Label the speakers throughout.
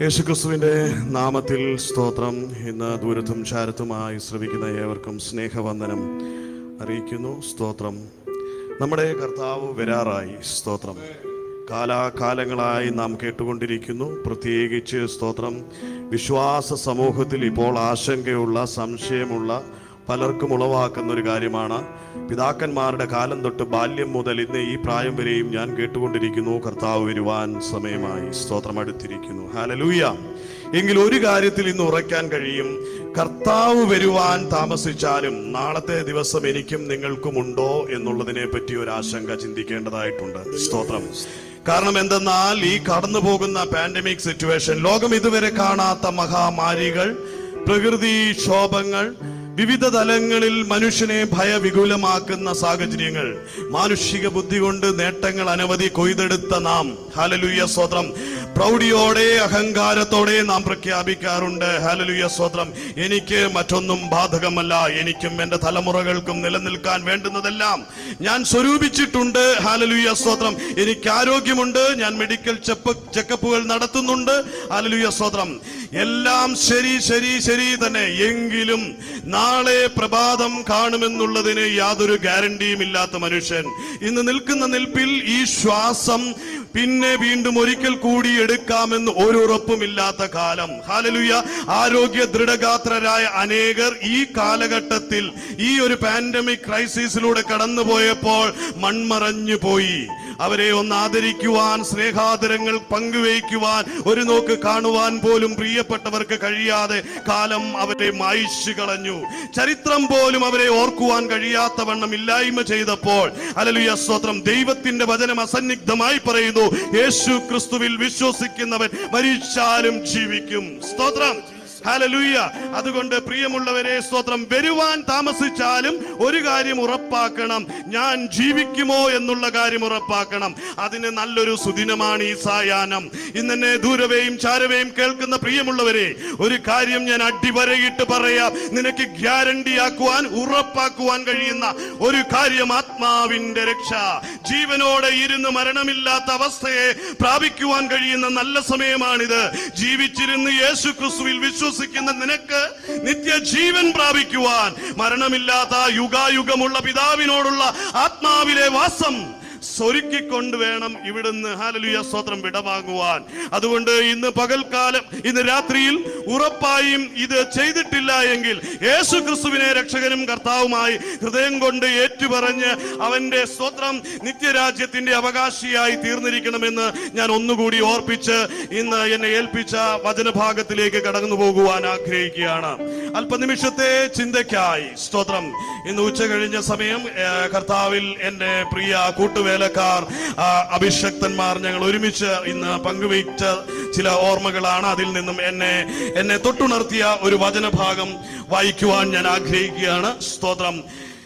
Speaker 1: യേശുക്രിസ്തുവിന്റെ നാമത്തിൽ സ്തോത്രം ഇന്ന് ദൂരത്തും ചാരത്തുമായി ശ്രവിക്കുന്ന ഏവർക്കും സ്നേഹവന്ദനം അറിയിക്കുന്നു സ്തോത്രം നമ്മുടെ കർത്താവ് വരാറായി സ്തോത്രം കാലാകാലങ്ങളായി നാം കേട്ടുകൊണ്ടിരിക്കുന്നു പ്രത്യേകിച്ച് സ്തോത്രം വിശ്വാസ സമൂഹത്തിൽ ഇപ്പോൾ ആശങ്കയുള്ള സംശയമുള്ള പലർക്കും ഉളവാക്കുന്ന ഒരു കാര്യമാണ് പിതാക്കന്മാരുടെ കാലം തൊട്ട് ബാല്യം മുതൽ ഇന്ന് ഈ പ്രായം വരെയും ഞാൻ കേട്ടുകൊണ്ടിരിക്കുന്നു കർത്താവ് വരുവാൻ സമയമായി സ്തോത്രം അടുത്തിരിക്കുന്നു ഹാലലൂയ എങ്കിൽ ഒരു കാര്യത്തിൽ ഇന്ന് ഉറയ്ക്കാൻ കഴിയും കർത്താവ് വരുവാൻ താമസിച്ചാലും നാളത്തെ ദിവസം എനിക്കും നിങ്ങൾക്കും ഉണ്ടോ എന്നുള്ളതിനെ പറ്റി ഒരു ആശങ്ക ചിന്തിക്കേണ്ടതായിട്ടുണ്ട് സ്തോത്രം കാരണം എന്തെന്നാൽ ഈ കടന്നു പോകുന്ന പാൻഡമിക് സിറ്റുവേഷൻ ലോകം ഇതുവരെ കാണാത്ത മഹാമാരികൾ പ്രകൃതി ക്ഷോഭങ്ങൾ വിവിധ തലങ്ങളിൽ മനുഷ്യനെ ഭയവികുലമാക്കുന്ന സാഹചര്യങ്ങൾ മാനുഷിക ബുദ്ധി കൊണ്ട് നേട്ടങ്ങൾ അനവധി കൊയ്തെടുത്ത നാം ഹാലലുയ്യ സ്വത്രം പ്രൗഢിയോടെ അഹങ്കാരത്തോടെ നാം പ്രഖ്യാപിക്കാറുണ്ട് ഹാലലുയ്യ സ്വത്രം എനിക്ക് മറ്റൊന്നും ബാധകമല്ല എനിക്കും എന്റെ തലമുറകൾക്കും നിലനിൽക്കാൻ വേണ്ടുന്നതെല്ലാം ഞാൻ സ്വരൂപിച്ചിട്ടുണ്ട് ഹാലലുയ്യ സ്തോത്രം എനിക്ക് ആരോഗ്യമുണ്ട് ഞാൻ മെഡിക്കൽ ചെപ്പ് ചെക്കപ്പുകൾ നടത്തുന്നുണ്ട് ഹാലലുയ്യ സ്തോത്രം എല്ലാം ശരി ശരി ശരി തന്നെ എങ്കിലും നാളെ പ്രഭാതം കാണുമെന്നുള്ളതിന് യാതൊരു ഗ്യാരണ്ടിയും ഇല്ലാത്ത മനുഷ്യൻ ഇന്ന് നിൽക്കുന്ന നിൽപ്പിൽ ഈ ശ്വാസം പിന്നെ വീണ്ടും ഒരിക്കൽ കൂടി എടുക്കാമെന്ന് ഒരു ഉറപ്പുമില്ലാത്ത കാലം ഹാലലുയ ആരോഗ്യ ദൃഢഗാത്രരായ അനേകർ ഈ കാലഘട്ടത്തിൽ ഈ ഒരു പാൻഡമിക് ക്രൈസിസിലൂടെ കടന്നുപോയപ്പോൾ മൺമറഞ്ഞു പോയി അവരെ ഒന്ന് ആദരിക്കുവാൻ സ്നേഹാദരങ്ങൾ പങ്കുവയ്ക്കുവാൻ ഒരു നോക്ക് കാണുവാൻ പോലും പ്രിയപ്പെട്ടവർക്ക് കഴിയാതെ കാലം അവരെ മായിച്ചു കളഞ്ഞു ചരിത്രം പോലും അവരെ ഓർക്കുവാൻ കഴിയാത്തവണ്ണം ഇല്ലായ്മ ചെയ്തപ്പോൾ അലലുയ സ്തോത്രം ദൈവത്തിന്റെ വചനം അസന്നിഗ്ധമായി പറയുന്നു യേശു ക്രിസ്തുവിൽ വിശ്വസിക്കുന്നവൻ മരിച്ചാലും ജീവിക്കും സ്തോത്രം ഹല്ലേലൂയ അതുകൊണ്ട് പ്രിയമുള്ളവരെ സ്തോത്രം വരുവാൻ താമസിച്ചാലും ഒരു കാര്യം ഉറപ്പാക്കണം ഞാൻ ജീവിക്കുമോ എന്നുള്ള കാര്യം ഉറപ്പാക്കണം അതിന് നല്ലൊരു സുദിനമാണ് ഈ സായാഹ്നം ഇന്നെ ദൂരവേയും ചാരവേയും കേൾക്കുന്ന പ്രിയമുള്ളവരെ ഒരു കാര്യം ഞാൻ അടിവരയിട്ട് പറയാം നിനക്ക് ഗ്യാരണ്ടി ആക്കുവാൻ ഉറപ്പാക്കുവാൻ കഴിയുന്ന ഒരു കാര്യം ആത്മാവിന്റെ രക്ഷ ജീവനോടെ ഇരുന്ന് മരണമില്ലാത്ത അവസ്ഥയെ പ്രാപിക്കുവാൻ കഴിയുന്ന നല്ല സമയമാണിത് ജീവിച്ചിരുന്ന് യേശു ക്രിസ്തുവിൽ വിശ്വസിക്കുന്ന നിനക്ക് നിത്യജീവൻ പ്രാപിക്കുവാൻ മരണമില്ലാത്ത യുഗായുഗമുള്ള പിതാവിനോടുള്ള ആത്മാവിലെ വാസം സ്വരുക്കിക്കൊണ്ട് വേണം ഇവിടുന്ന് ഹാലലുയ സ്തോത്രം വിടവാങ്ങുവാൻ അതുകൊണ്ട് ഇന്ന് പകൽക്കാലം ഇന്ന് രാത്രിയിൽ ഉറപ്പായും ഇത് ചെയ്തിട്ടില്ല എങ്കിൽ യേശു ക്രിസ്തുവിനെ രക്ഷകനും കർത്താവുമായി ഹൃദയം കൊണ്ട് ഏറ്റുപറഞ്ഞ് അവന്റെ സ്തോത്രം നിത്യരാജ്യത്തിന്റെ അവകാശിയായി തീർന്നിരിക്കണമെന്ന് ഞാൻ ഒന്നുകൂടി ഓർപ്പിച്ച് ഇന്ന് എന്നെ ഏൽപ്പിച്ച വചനഭാഗത്തിലേക്ക് കടന്നു പോകുവാൻ ആഗ്രഹിക്കുകയാണ് അല്പനിമിഷത്തെ ചിന്തയ്ക്കായി സ്തോത്രം ഇന്ന് ഉച്ച കഴിഞ്ഞ സമയം ഏ, കർത്താവിൽ എന്റെ പ്രിയ കൂട്ടുവേലക്കാർ ആ, അഭിഷക്തന്മാർ ഞങ്ങൾ ഒരുമിച്ച് ഇന്ന് പങ്കുവച്ച ചില ഓർമ്മകളാണ് അതിൽ നിന്നും എന്നെ എന്നെ തൊട്ടുണർത്തിയ ഒരു വചനഭാഗം വായിക്കുവാൻ ഞാൻ ആഗ്രഹിക്കുകയാണ് സ്തോത്രം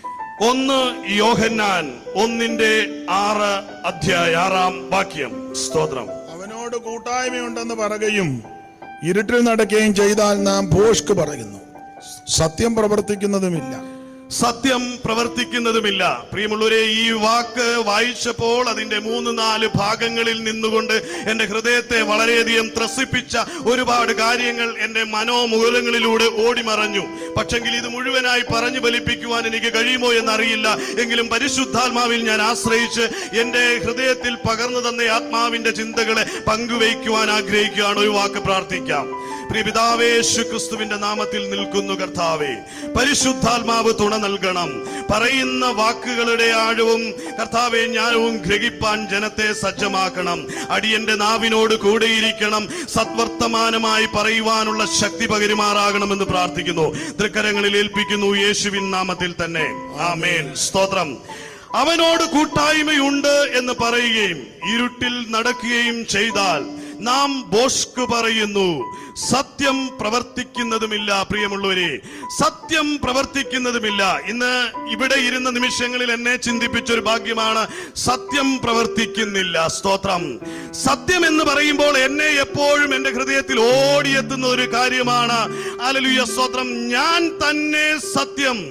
Speaker 1: ഒന്ന് യോഹന്നാൻ ഒന്നിന്റെ ആറ് അധ്യായ ആറാം വാക്യം സ്തോത്രം
Speaker 2: അവനോട് കൂട്ടായ്മയുണ്ടെന്ന് പറയുകയും ഇരുട്ടിൽ നടക്കുകയും ചെയ്താൽ നാം ഭോഷ്ക്ക് പറയുന്നു സത്യം പ്രവർത്തിക്കുന്നതുമില്ല
Speaker 1: സത്യം പ്രവർത്തിക്കുന്നതുമില്ല പ്രിയമുള്ളവരെ ഈ വാക്ക് വായിച്ചപ്പോൾ അതിന്റെ മൂന്ന് നാല് ഭാഗങ്ങളിൽ നിന്നുകൊണ്ട് എന്റെ ഹൃദയത്തെ വളരെയധികം ത്രസിപ്പിച്ച ഒരുപാട് കാര്യങ്ങൾ എന്റെ മനോമൂലങ്ങളിലൂടെ ഓടിമറഞ്ഞു പക്ഷെങ്കിൽ ഇത് മുഴുവനായി പറഞ്ഞു ഫലിപ്പിക്കുവാൻ എനിക്ക് കഴിയുമോ എന്നറിയില്ല എങ്കിലും പരിശുദ്ധാത്മാവിൽ ഞാൻ ആശ്രയിച്ച് എന്റെ ഹൃദയത്തിൽ പകർന്നു തന്ന ആത്മാവിന്റെ ചിന്തകളെ പങ്കുവയ്ക്കുവാൻ ആഗ്രഹിക്കുകയാണ് ഒരു വാക്ക് പ്രാർത്ഥിക്കാം പ്രിയപിതാവേ യേശു ക്രിസ്തുവിന്റെ നാമത്തിൽ നിൽക്കുന്നു കർത്താവേ പരിശുദ്ധാത്മാവ് തുണ നൽകണം പറയുന്ന വാക്കുകളുടെ ആഴവും കർത്താവെ ജ്ഞാനവും ഗ്രഹിപ്പാൻ ജനത്തെ സജ്ജമാക്കണം അടിയന്റെ നാവിനോട് കൂടെയിരിക്കണം സത്വർത്തമാനമായി പറയുവാനുള്ള ശക്തി പകരുമാറാകണമെന്ന് പ്രാർത്ഥിക്കുന്നു തൃക്കരങ്ങളിൽ ഏൽപ്പിക്കുന്നു യേശുവിൻ നാമത്തിൽ തന്നെ ആമേൻ സ്തോത്രം അവനോട് കൂട്ടായ്മയുണ്ട് എന്ന് പറയുകയും ഇരുട്ടിൽ നടക്കുകയും ചെയ്താൽ നാം ബോഷ്ക്ക് പറയുന്നു സത്യം പ്രവർത്തിക്കുന്നതുമില്ല പ്രിയമുള്ളവരെ സത്യം പ്രവർത്തിക്കുന്നതുമില്ല ഇന്ന് ഇവിടെ ഇരുന്ന നിമിഷങ്ങളിൽ എന്നെ ചിന്തിപ്പിച്ച ഒരു ഭാഗ്യമാണ് സത്യം പ്രവർത്തിക്കുന്നില്ല സ്തോത്രം സത്യം എന്ന് പറയുമ്പോൾ എന്നെ എപ്പോഴും എന്റെ ഹൃദയത്തിൽ ഓടിയെത്തുന്ന ഒരു കാര്യമാണ് അലലുയ സ്തോത്രം ഞാൻ തന്നെ സത്യം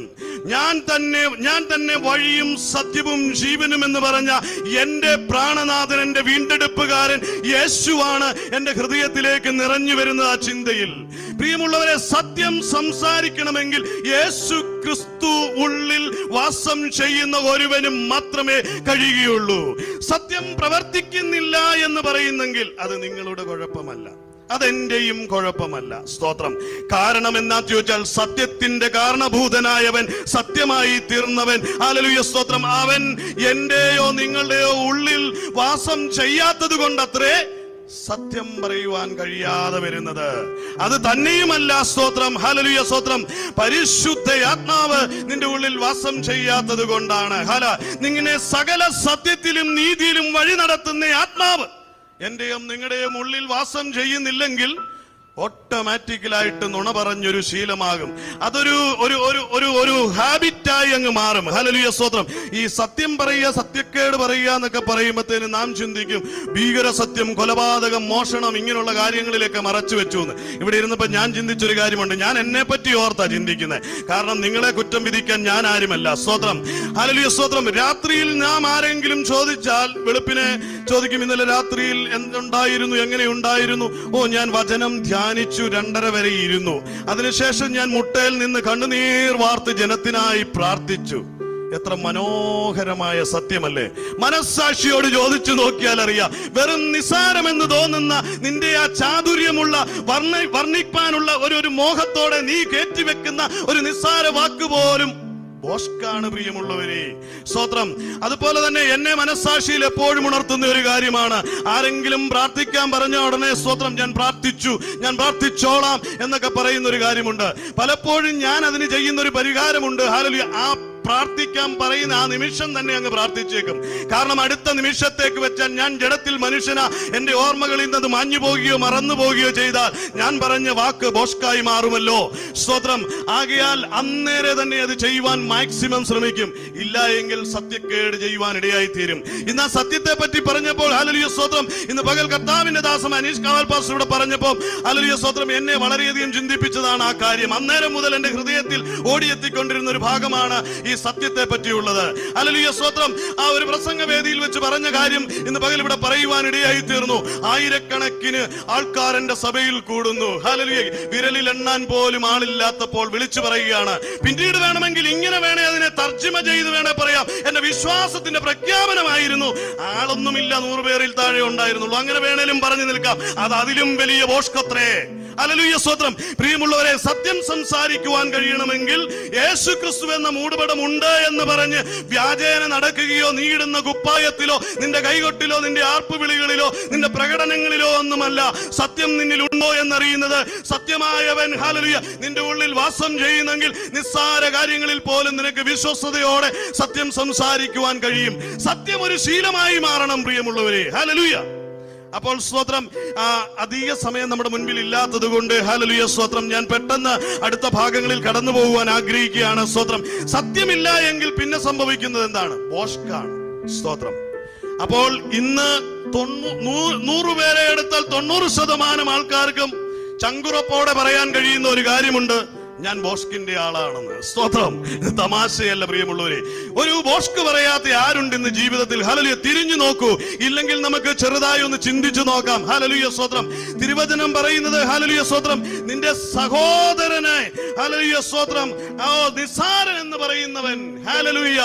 Speaker 1: ഞാൻ തന്നെ ഞാൻ തന്നെ വഴിയും സത്യവും ജീവനും എന്ന് പറഞ്ഞ എന്റെ പ്രാണനാഥൻ എന്റെ വീണ്ടെടുപ്പുകാരൻ യേശുവാണ് എന്റെ ഹൃദയത്തിലേക്ക് നിറഞ്ഞു വരുന്ന ആ ചിന്തയിൽ പ്രിയമുള്ളവരെ സത്യം സംസാരിക്കണമെങ്കിൽ യേശു ക്രിസ്തു ഉള്ളിൽ വാസം ചെയ്യുന്ന ഒരുവനും മാത്രമേ കഴിയുകയുള്ളൂ സത്യം പ്രവർത്തിക്കുന്നില്ല എന്ന് പറയുന്നെങ്കിൽ അത് നിങ്ങളുടെ കുഴപ്പമല്ല അതെന്റെയും കുഴപ്പമല്ല സ്തോത്രം കാരണം എന്നാ ചോദിച്ചാൽ സത്യത്തിന്റെ കാരണഭൂതനായവൻ സത്യമായി തീർന്നവൻ ആലലുയ സ്തോത്രം അവൻ എന്റെയോ നിങ്ങളുടെയോ ഉള്ളിൽ വാസം ചെയ്യാത്തത് കൊണ്ടത്രേ സത്യം പറയുവാൻ കഴിയാതെ വരുന്നത് അത് തന്നെയുമല്ല സ്തോത്രം ഹലലുയ സ്തോത്രം പരിശുദ്ധ ആത്മാവ് നിന്റെ ഉള്ളിൽ വാസം ചെയ്യാത്തത് കൊണ്ടാണ് ഹല നിങ്ങനെ സകല സത്യത്തിലും നീതിയിലും വഴി നടത്തുന്ന ആത്മാവ് എന്റെയും നിങ്ങളുടെയും ഉള്ളിൽ വാസം ചെയ്യുന്നില്ലെങ്കിൽ ഓട്ടോമാറ്റിക്കലായിട്ട് നുണ പറഞ്ഞൊരു ശീലമാകും അതൊരു ഒരു ഒരു ഒരു ഒരു ഹാബിറ്റായി അങ്ങ് മാറും ഹലലുയ സ്തോത്രം ഈ സത്യം പറയുക സത്യക്കേട് പറയുക എന്നൊക്കെ പറയുമ്പോഴത്തേന് നാം ചിന്തിക്കും ഭീകര സത്യം കൊലപാതകം മോഷണം ഇങ്ങനെയുള്ള കാര്യങ്ങളിലേക്ക് മറച്ചു വെച്ചു എന്ന് ഇവിടെ ഇരുന്നപ്പോ ഞാൻ ചിന്തിച്ചൊരു കാര്യമുണ്ട് ഞാൻ എന്നെ പറ്റി ഓർത്താ ചിന്തിക്കുന്നത് കാരണം നിങ്ങളെ കുറ്റം വിധിക്കാൻ ഞാൻ ആരുമല്ല സ്തോത്രം ഹലലുയ സ്തോത്രം രാത്രിയിൽ നാം ആരെങ്കിലും ചോദിച്ചാൽ വെളുപ്പിനെ ചോദിക്കും ഇന്നലെ രാത്രിയിൽ എന്തുണ്ടായിരുന്നു എങ്ങനെ ഉണ്ടായിരുന്നു ഓ ഞാൻ വചനം ധ്യാനിച്ചു രണ്ടര വരെ ഇരുന്നു അതിനുശേഷം ഞാൻ മുട്ടയിൽ നിന്ന് കണ്ണുനീർ വാർത്ത് ജനത്തിനായി പ്രാർത്ഥിച്ചു എത്ര മനോഹരമായ സത്യമല്ലേ മനസ്സാക്ഷിയോട് ചോദിച്ചു നോക്കിയാൽ അറിയാം വെറും നിസാരമെന്ന് തോന്നുന്ന നിന്റെ ആ ചാതുര്യമുള്ള വർണ്ണ വർണ്ണിപ്പാനുള്ള ഒരു ഒരു മോഹത്തോടെ നീ കയറ്റിവെക്കുന്ന ഒരു നിസ്സാര വാക്ക് പോലും ബോഷ്കാണ് പ്രിയമുള്ളവരെ സ്തോത്രം അതുപോലെ തന്നെ എന്നെ മനസ്സാക്ഷിയിൽ എപ്പോഴും ഉണർത്തുന്ന ഒരു കാര്യമാണ് ആരെങ്കിലും പ്രാർത്ഥിക്കാൻ പറഞ്ഞ ഉടനെ സ്തോത്രം ഞാൻ പ്രാർത്ഥിച്ചു ഞാൻ പ്രാർത്ഥിച്ചോളാം എന്നൊക്കെ പറയുന്ന ഒരു കാര്യമുണ്ട് പലപ്പോഴും ഞാൻ അതിന് ചെയ്യുന്ന ഒരു പരിഹാരമുണ്ട് ഹാലലി ആ പ്രാർത്ഥിക്കാൻ പറയുന്ന ആ നിമിഷം തന്നെ അങ്ങ് പ്രാർത്ഥിച്ചേക്കും കാരണം അടുത്ത നിമിഷത്തേക്ക് വെച്ചാൽ ഞാൻ ജഡത്തിൽ മനുഷ്യന എന്റെ ഓർമ്മകളിൽ നിന്ന് മാഞ്ഞു പോകുകയോ മറന്നു പോകുകയോ ചെയ്താൽ ഞാൻ പറഞ്ഞ വാക്ക് ബോഷ്കായി മാറുമല്ലോ സ്തോത്രം ആകയാൽ അന്നേരെ തന്നെ അത് ചെയ്യുവാൻ മാക്സിമം ശ്രമിക്കും ഇല്ല എങ്കിൽ സത്യക്കേട് ചെയ്യുവാൻ ഇടയായി തീരും ഇന്ന് ആ സത്യത്തെ പറ്റി പറഞ്ഞപ്പോൾ ഹലലിയ സ്തോത്രം ഇന്ന് പകൽ കർത്താവിന്റെ ദാസം അനീഷ് കാവൽ പാസ്റ്റർ ഇവിടെ പറഞ്ഞപ്പോൾ ഹലലിയ സ്തോത്രം എന്നെ വളരെയധികം ചിന്തിപ്പിച്ചതാണ് ആ കാര്യം അന്നേരം മുതൽ എന്റെ ഹൃദയത്തിൽ ഓടിയെത്തിക്കൊണ്ടിരുന്ന ഒരു ഭാഗമാണ് ഈ സത്യത്തെ പറ്റിയുള്ളത് ഹലലിയ സ്തോത്രം ആ ഒരു പ്രസംഗ വേദിയിൽ വെച്ച് പറഞ്ഞ കാര്യം ഇന്ന് പകൽ ഇവിടെ പറയുവാൻ ഇടയായി തീർന്നു ആയിരക്കണക്കിന് ആൾക്കാർ എന്റെ സഭയിൽ കൂടുന്നു ഹലലിയ വിരലിൽ എണ്ണാൻ പോലും ആളില്ലാത്തപ്പോൾ വിളിച്ചു പറയുകയാണ് പിന്നീട് വേണമെങ്കിൽ ഇങ്ങനെ വേണേ അതിനെ തർജ്ജിമ ചെയ്ത് വേണേ പറയാം എന്റെ വിശ്വാസത്തിന്റെ പ്രഖ്യാപനമായിരുന്നു ആളൊന്നുമില്ല നൂറ് പേരിൽ താഴെ ഉണ്ടായിരുന്നുള്ളൂ അങ്ങനെ വേണേലും പറഞ്ഞു നിൽക്കാം അത് അതിലും വലിയ ബോഷ്കത്രേ അലലുയ സ്വത്രം പ്രിയമുള്ളവരെ സത്യം സംസാരിക്കുവാൻ കഴിയണമെങ്കിൽ യേശു ക്രിസ്തു എന്ന മൂടുപടം ഉണ്ട് എന്ന് പറഞ്ഞ് വ്യാജേന നടക്കുകയോ നീടുന്ന കുപ്പായത്തിലോ നിന്റെ കൈകൊട്ടിലോ നിന്റെ ആർപ്പുവിളികളിലോ നിന്റെ പ്രകടനങ്ങളിലോ ഒന്നുമല്ല സത്യം നിന്നിൽ ഉണ്ടോ എന്നറിയുന്നത് സത്യമായവൻ ഹാലലുയ നിന്റെ ഉള്ളിൽ വാസം ചെയ്യുന്നെങ്കിൽ നിസ്സാര കാര്യങ്ങളിൽ പോലും നിനക്ക് വിശ്വസ്തയോടെ സത്യം സംസാരിക്കുവാൻ കഴിയും സത്യം ഒരു ശീലമായി മാറണം പ്രിയമുള്ളവരെ ഹാലലുയ അപ്പോൾ സ്തോത്രം ആ, അധിക സമയം നമ്മുടെ മുൻപിൽ ഇല്ലാത്തത് കൊണ്ട് ഹലലുയ സ്തോത്രം ഞാൻ പെട്ടെന്ന് അടുത്ത ഭാഗങ്ങളിൽ കടന്നു പോകുവാൻ ആഗ്രഹിക്കുകയാണ് സ്തോത്രം സത്യമില്ല എങ്കിൽ പിന്നെ സംഭവിക്കുന്നത് എന്താണ് ബോഷ്കാണ് സ്തോത്രം അപ്പോൾ ഇന്ന് തൊണ്ണൂ നൂ- നൂറ് പേരെ എടുത്താൽ തൊണ്ണൂറ് ശതമാനം ആൾക്കാർക്കും ചങ്കുറപ്പോടെ പറയാൻ കഴിയുന്ന ഒരു കാര്യമുണ്ട് ഞാൻ ബോഷ്കിന്റെ ആളാണെന്ന് സ്തോത്രം തമാശയല്ല പ്രിയമുള്ളവരെ ഒരു ബോഷ്ക്ക് പറയാത്ത ആരുണ്ട് ഇന്ന് ജീവിതത്തിൽ ഹലലുയ തിരിഞ്ഞു നോക്കൂ ഇല്ലെങ്കിൽ നമുക്ക് ചെറുതായി ഒന്ന് ചിന്തിച്ചു നോക്കാം ഹലലുയ സ്തോത്രം തിരുവചനം പറയുന്നത് ഹലലുയ സ്തോത്രം നിന്റെ സഹോദരനെ ഹലലുയ സ്തോത്രം ഓ നിസാരൻ എന്ന് പറയുന്നവൻ ഹലലുയ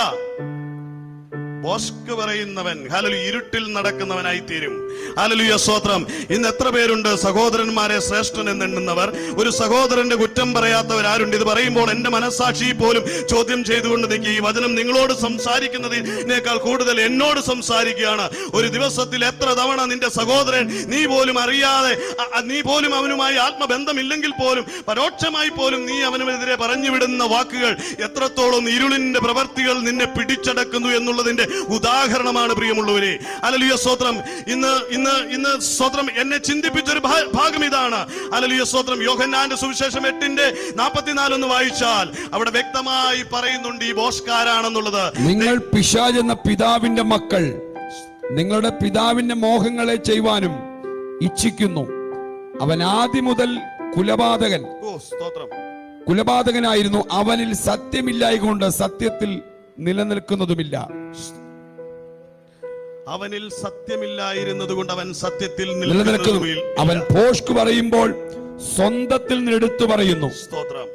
Speaker 1: ബോസ്ക് പറയുന്നവൻ ഹലലു ഇരുട്ടിൽ നടക്കുന്നവനായി തീരും ഹലലുയ സ്തോത്രം ഇന്ന് എത്ര പേരുണ്ട് സഹോദരന്മാരെ ശ്രേഷ്ഠൻ എന്നെണ്ണുന്നവർ ഒരു സഹോദരന്റെ കുറ്റം പറയാത്തവർ ആരുണ്ട് ഇത് പറയുമ്പോൾ എന്റെ മനസ്സാക്ഷി പോലും ചോദ്യം ചെയ്തുകൊണ്ട് നിൽക്കുക ഈ വചനം നിങ്ങളോട് സംസാരിക്കുന്നതിനേക്കാൾ കൂടുതൽ എന്നോട് സംസാരിക്കുകയാണ് ഒരു ദിവസത്തിൽ എത്ര തവണ നിന്റെ സഹോദരൻ നീ പോലും അറിയാതെ അ- അ- നീ പോലും അവനുമായി ആത്മബന്ധമില്ലെങ്കിൽ പോലും പരോക്ഷമായി പോലും നീ അവനുമെതിരെ പറഞ്ഞു വിടുന്ന വാക്കുകൾ എത്രത്തോളം ഇരുളിന്റെ പ്രവർത്തികൾ നിന്നെ പിടിച്ചടക്കുന്നു എന്നുള്ളതിന്റെ ഉദാഹരണമാണ് പ്രിയമുള്ളവരെ അലലിയ സ്തോത്രം ഇന്ന് ഇന്ന് ഇന്ന് സ്തോത്രം എന്നെ ചിന്തിപ്പിച്ച ഒരു ഭാ- ഭാഗം ഇതാണ് അലലിയ സ്തോത്രം യോഹന്നാന്റെ സുവിശേഷം എട്ടിന്റെ നാൽപ്പത്തിനാലൊന്ന് വായിച്ചാൽ അവിടെ വ്യക്തമായി പറയുന്നുണ്ട് ഈ ബോഷ്കാരാണെന്നുള്ളത്
Speaker 3: നിങ്ങൾ പിശാജ് എന്ന പിതാവിന്റെ മക്കൾ നിങ്ങളുടെ പിതാവിന്റെ മോഹങ്ങളെ ചെയ്യുവാനും ഇച്ഛിക്കുന്നു അവൻ ആദ്യം മുതൽ കുലപാതകൻ
Speaker 1: ഓ സ്തോത്രം
Speaker 3: കുലപാതകനായിരുന്നു അവനിൽ സത്യമില്ലായകൊണ്ട് സത്യത്തിൽ നിലനിൽക്കുന്നതുമില്ല
Speaker 1: അവനിൽ സത്യമില്ലായിരുന്നത് കൊണ്ട് അവൻ സത്യത്തിൽ
Speaker 3: നിലനിൽക്കുന്നു
Speaker 1: നിലനിൽക്കുന്നതുമില്ല.
Speaker 3: അവൻ ഭോഷ്ക് പറയുമ്പോൾ സ്വന്തത്തിൽ നിന്ന് എടുത്തു പറയുന്നു
Speaker 1: സ്തോത്രം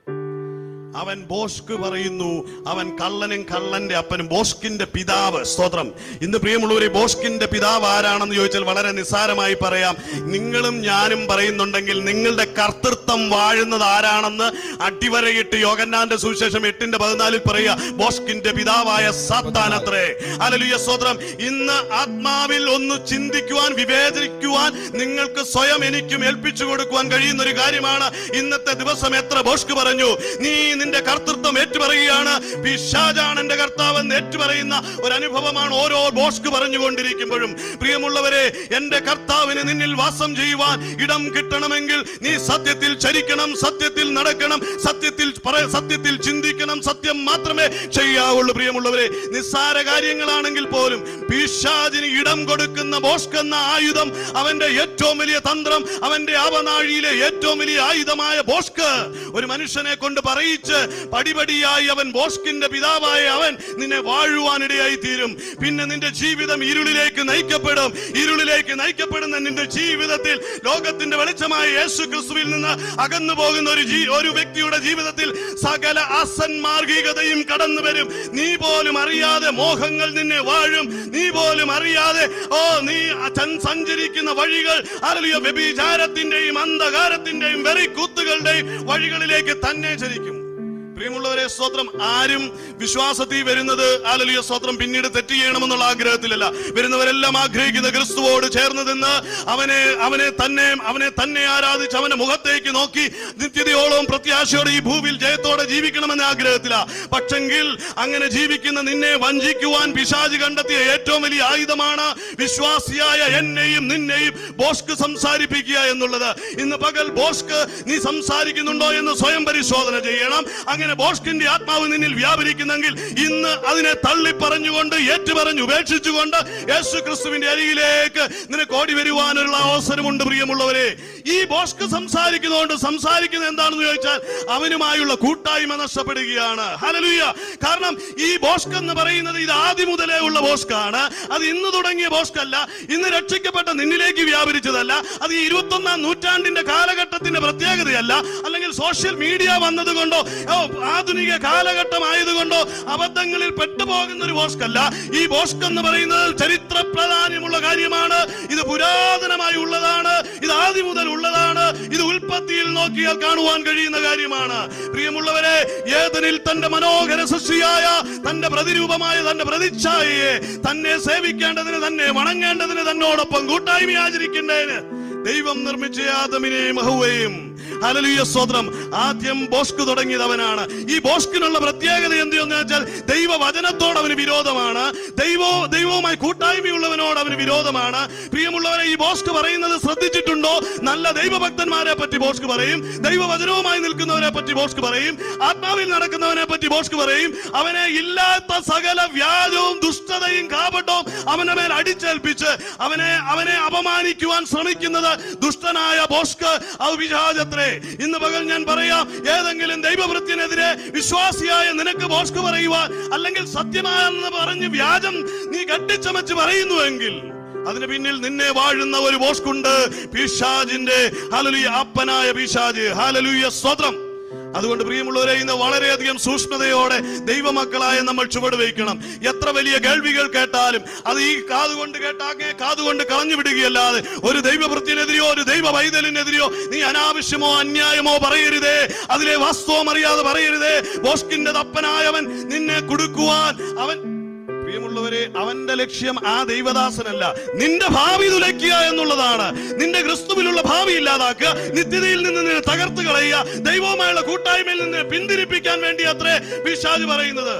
Speaker 1: അവൻ ബോഷ്ക്ക് പറയുന്നു അവൻ കള്ളനും കള്ളന്റെ അപ്പനും ബോഷ്കിന്റെ പിതാവ് സ്തോത്രം ഇന്ന് പ്രിയമുള്ളവരെ ബോഷ്കിന്റെ പിതാവ് ആരാണെന്ന് ചോദിച്ചാൽ വളരെ നിസ്സാരമായി പറയാം നിങ്ങളും ഞാനും പറയുന്നുണ്ടെങ്കിൽ നിങ്ങളുടെ കർത്തൃത്വം വാഴുന്നത് ആരാണെന്ന് അടിവരയിട്ട് യോഗന്നാന്റെ സുവിശേഷം എട്ടിന്റെ പതിനാലിൽ പറയുക ബോഷ്കിന്റെ പിതാവായ സാത്താനത്രേ അലലുയ സ്തോത്രം ഇന്ന് ആത്മാവിൽ ഒന്ന് ചിന്തിക്കുവാൻ വിവേചിക്കുവാൻ നിങ്ങൾക്ക് സ്വയം എനിക്കും ഏൽപ്പിച്ചു കൊടുക്കുവാൻ കഴിയുന്ന ഒരു കാര്യമാണ് ഇന്നത്തെ ദിവസം എത്ര ബോഷ്ക്ക് പറഞ്ഞു നീ നിന്റെ കർത്തൃത്വം ഏറ്റുപറയുകയാണ് പിശാജാണ് എന്റെ കർത്താവ് എന്ന് ഏറ്റുപറയുന്ന ഒരു അനുഭവമാണ് ഓരോ ബോഷ്ക്ക് പറഞ്ഞുകൊണ്ടിരിക്കുമ്പോഴും പ്രിയമുള്ളവരെ എന്റെ കർത്താവിന് നിന്നിൽ വാസം ചെയ്യുവാൻ ഇടം കിട്ടണമെങ്കിൽ നീ സത്യത്തിൽ ചരിക്കണം സത്യത്തിൽ നടക്കണം സത്യത്തിൽ പറ- സത്യത്തിൽ ചിന്തിക്കണം സത്യം മാത്രമേ ചെയ്യാവുള്ളൂ പ്രിയമുള്ളവരെ നിസ്സാര കാര്യങ്ങളാണെങ്കിൽ പോലും പിശാചിന് ഇടം കൊടുക്കുന്ന ബോഷ്ക് എന്ന ആയുധം അവന്റെ ഏറ്റവും വലിയ തന്ത്രം അവന്റെ അവനാഴിയിലെ ഏറ്റവും വലിയ ആയുധമായ ബോഷ്ക് ഒരു മനുഷ്യനെ കൊണ്ട് പറയിച്ച് പടിപടിയായി അവൻ ബോഷ്കിന്റെ പിതാവായ അവൻ നിന്നെ വാഴുവാനിടയായി തീരും പിന്നെ നിന്റെ ജീവിതം ഇരുളിലേക്ക് നയിക്കപ്പെടും ഇരുളിലേക്ക് നയിക്കപ്പെടുന്ന നിന്റെ ജീവിതത്തിൽ ലോകത്തിന്റെ വെളിച്ചമായ യേശു ക്രിസ്തുവിൽ നിന്ന് അകന്നു പോകുന്ന ഒരു ജീ- ഒരു വ്യക്തിയുടെ ജീവിതത്തിൽ സകല അസന്മാർഗികതയും കടന്നു വരും നീ പോലും അറിയാതെ മോഹങ്ങൾ നിന്നെ വാഴും നീ പോലും അറിയാതെ ഓ നീ അച്ഛൻ സഞ്ചരിക്കുന്ന വഴികൾ അരളിയ വ്യഭിചാരത്തിന്റെയും അന്ധകാരത്തിന്റെയും വെറിക്കൂത്തുകളുടെയും വഴികളിലേക്ക് തന്നെ ചരിക്കും പ്രിയമുള്ളവരെ സ്തോത്രം ആരും വിശ്വാസത്തിൽ വരുന്നത് ആലലിയ സ്തോത്രം പിന്നീട് തെറ്റ് ചെയ്യണമെന്നുള്ള ആഗ്രഹത്തിലല്ല വരുന്നവരെല്ലാം ആഗ്രഹിക്കുന്ന ക്രിസ്തുവോട് ചേർന്ന് നിന്ന് അവനെ അവനെ തന്നെ അവനെ തന്നെ ആരാധിച്ച് അവന്റെ മുഖത്തേക്ക് നോക്കി നിത്യതയോളം പ്രത്യാശയോടെ ഈ ഭൂമിയിൽ ജയത്തോടെ ജീവിക്കണമെന്ന ആഗ്രഹത്തില പക്ഷെങ്കിൽ അങ്ങനെ ജീവിക്കുന്ന നിന്നെ വഞ്ചിക്കുവാൻ പിശാജ് കണ്ടെത്തിയ ഏറ്റവും വലിയ ആയുധമാണ് വിശ്വാസിയായ എന്നെയും നിന്നെയും ബോസ്ക് സംസാരിപ്പിക്കുക എന്നുള്ളത് ഇന്ന് പകൽ ബോസ്ക് നീ സംസാരിക്കുന്നുണ്ടോ എന്ന് സ്വയം പരിശോധന ചെയ്യണം അങ്ങനെ ബോസ്കിന്റെ ആത്മാവ് നിന്നിൽ വ്യാപരിക്കുന്നെങ്കിൽ ഇന്ന് അതിനെ തള്ളി പറഞ്ഞുകൊണ്ട് ഏറ്റുപറഞ്ഞ് ഉപേക്ഷിച്ചുകൊണ്ട് യേശു ക്രിസ്തുവിന്റെ അരികിലേക്ക് നിനക്ക് ഓടി വരുവാനുള്ള അവസരമുണ്ട് പ്രിയമുള്ളവരെ ഈ ബോസ്ക് സംസാരിക്കുന്നതുകൊണ്ട് സംസാരിക്കുന്നത് എന്താണെന്ന് ചോദിച്ചാൽ അവനുമായുള്ള കൂട്ടായ്മ നഷ്ടപ്പെടുകയാണ് ഹലലുയ കാരണം ഈ ബോസ്ക് എന്ന് പറയുന്നത് ഇത് ആദ്യം മുതലേ ഉള്ള ബോസ്കാണ് അത് ഇന്ന് തുടങ്ങിയ ബോസ്ക് അല്ല ഇന്ന് രക്ഷിക്കപ്പെട്ട നിന്നിലേക്ക് വ്യാപരിച്ചതല്ല അത് ഈ ഇരുപത്തൊന്നാം നൂറ്റാണ്ടിന്റെ കാലഘട്ടത്തിന്റെ പ്രത്യേകതയല്ല അല്ലെങ്കിൽ സോഷ്യൽ മീഡിയ വന്നത് കൊണ്ടോ ഓ, ആധുനിക കാലഘട്ടം ആയതുകൊണ്ടോ അബദ്ധങ്ങളിൽ പെട്ടുപോകുന്ന ഒരു ബോസ്ക് അല്ല ഈ ബോസ്ക് എന്ന് പറയുന്നത് ചരിത്ര പ്രാധാന്യമുള്ള കാര്യമാണ് ഇത് പുരാതനമായി ഉള്ളതാണ് ഇത് ആദ്യം മുതൽ ഉള്ളതാണ് ഇത് ഉൽപ്പത്തിയിൽ നോക്കിയാൽ കാണുവാൻ കഴിയുന്ന കാര്യമാണ് പ്രിയമുള്ളവരെ ഏതനിൽ തന്റെ മനോഹര സൃഷ്ടിയായ തന്റെ പ്രതിരൂപമായ തന്റെ പ്രതിച്ഛായയെ തന്നെ സേവിക്കേണ്ടതിന് തന്നെ വണങ്ങേണ്ടതിന് തന്നോടൊപ്പം കൂട്ടായ്മ ആചരിക്കേണ്ടതിന് ദൈവം നിർമ്മിച്ച ആദമിനെയും ഹൗവയും ഹല്ലേലൂയ സ്തോത്രം ആദ്യം ബോസ്ക് തുടങ്ങിയത് അവനാണ് ഈ ബോസ്കിനുള്ള പ്രത്യേകത എന്തെന്ന് വെച്ചാൽ ദൈവവചനത്തോട് അവന് വിരോധമാണ് ദൈവോ ദൈവവുമായി കൂട്ടായ്മയുള്ളവനോട് അവന് വിരോധമാണ് പ്രിയമുള്ളവരെ ഈ ബോസ്ക് പറയുന്നത് ശ്രദ്ധിച്ചിട്ടുണ്ടോ നല്ല ദൈവഭക്തന്മാരെ പറ്റി ബോസ്ക് പറയും ദൈവവചനവുമായി നിൽക്കുന്നവരെ പറ്റി ബോസ്ക് പറയും ആത്മാവിൽ നടക്കുന്നവനെ പറ്റി ബോസ്ക് പറയും അവനെ ഇല്ലാത്ത സകല വ്യാജവും ദുഷ്ടതയും കാപട്ടവും അവന്റെ മേൽ അടിച്ചേൽപ്പിച്ച് അവനെ അവനെ അപമാനിക്കുവാൻ ശ്രമിക്കുന്നത് ദുഷ്ടനായ ബോസ്ക് അവിചാജത്രേ ഇന്ന് പകൽ ഞാൻ പറയാം ഏതെങ്കിലും ദൈവവൃത്തിനെതിരെ വിശ്വാസിയായ നിനക്ക് ബോസ്ക് പറയുവാൻ അല്ലെങ്കിൽ സത്യമാണെന്ന് പറഞ്ഞ് വ്യാജം നീ കെട്ടിച്ചമച്ച് പറയുന്നുവെങ്കിൽ അതിന് പിന്നിൽ നിന്നെ വാഴുന്ന ഒരു ബോസ്കുണ്ട് പിശാജിന്റെ ഹാലലുയ അപ്പനായ പിശാജ് ഹാലലുയ സ്വതം അതുകൊണ്ട് പ്രിയമുള്ളവരെ ഇന്ന് വളരെയധികം സൂക്ഷ്മതയോടെ ദൈവമക്കളായ നമ്മൾ ചുവട് വയ്ക്കണം എത്ര വലിയ കേൾവികൾ കേട്ടാലും അത് ഈ കാതുകൊണ്ട് കേട്ടാകെ കാതുകൊണ്ട് കളഞ്ഞു വിടുകയല്ലാതെ ഒരു ദൈവവൃത്തിനെതിരെയോ ഒരു ദൈവ വൈതലിനെതിരെയോ നീ അനാവശ്യമോ അന്യായമോ പറയരുതേ അതിലെ വാസ്തവം അറിയാതെ പറയരുതേ ബോസ്കിന്റെ തപ്പനായവൻ നിന്നെ കൊടുക്കുവാൻ അവൻ പ്രിയമുള്ളവരെ അവന്റെ ലക്ഷ്യം ആ ദൈവദാസനല്ല നിന്റെ ഭാവി തുലയ്ക്കുക എന്നുള്ളതാണ് നിന്റെ ക്രിസ്തുവിലുള്ള ഭാവി ഇല്ലാതാക്കുക നിത്യതയിൽ നിന്ന് നിന്നെ തകർത്ത് കളയുക ദൈവവുമായുള്ള കൂട്ടായ്മയിൽ നിന്ന് പിന്തിരിപ്പിക്കാൻ വേണ്ടി അത്രേ പിശാജ് പറയുന്നത്